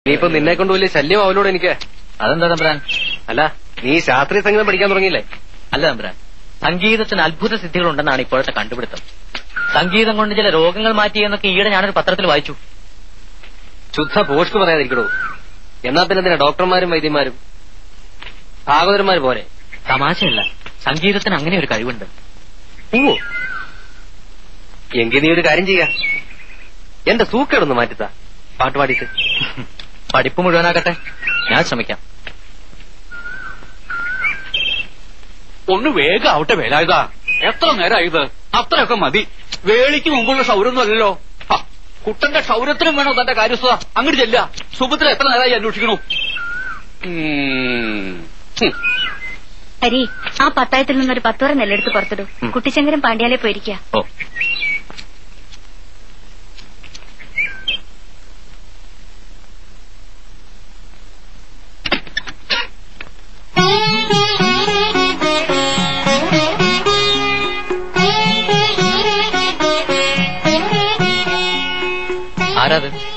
ഇനിയിപ്പോ നിന്നെ കൊണ്ട് വലിയ ശല്യം അവലോട് എനിക്ക് അതെന്താ തമ്പുരാൻ അല്ല നീ ശാസ്ത്രീയ സംഗീതം പഠിക്കാൻ തുടങ്ങിയില്ലേ അല്ല തമ്പുരാൻ സംഗീതത്തിന് അത്ഭുത സിദ്ധികളുണ്ടെന്നാണ് ഇപ്പോഴത്തെ കണ്ടുപിടുത്തം സംഗീതം കൊണ്ട് ചില രോഗങ്ങൾ മാറ്റിയെന്നൊക്കെ ഈയിടെ ഞാനൊരു പത്രത്തിൽ വായിച്ചു ശുദ്ധ പോസ്റ്റ് പറയാതിരിക്കടോ എന്നാ പിന്നെ എന്തിനാ ഡോക്ടർമാരും വൈദ്യന്മാരും ഭാഗവതന്മാര് പോരെ തമാശയല്ല സംഗീതത്തിന് അങ്ങനെ ഒരു കഴിവുണ്ട് ഓ എങ്കിൽ നീ ഒരു കാര്യം ചെയ്യാ എന്റെ സൂക്കേടൊന്ന് മാറ്റിത്താ പാട്ട് പാടിയിട്ട് പഠിപ്പ് മുഴുവനാകട്ടെ ഞാൻ ശ്രമിക്കാം ഒന്ന് വേഗം ആവട്ടെ വേലായുധ എത്ര നേരമായത് അത്രയൊക്കെ മതി വേളിക്ക് മുമ്പുള്ള ക്ഷൗരൊന്നും അല്ലല്ലോ ഹ, കുട്ടന്റെ ക്ഷൗരത്തിനും വേണോ തന്റെ കാര്യസ്ഥ അങ്ങോട്ട് ചെല്ല സുഭദ്ര എത്ര നേരമായി അന്വേഷിക്കണു ഉം. ഹും. ഹരി ആ പത്തായത്തിൽ നിന്നൊരു പത്തോറ നെല്ലെടുത്ത് പുറത്തിടും ഉം. കുട്ടിശങ്കരൻ പാണ്ഡ്യാലെ പോയിരിക്കുക ഓ ആരാത്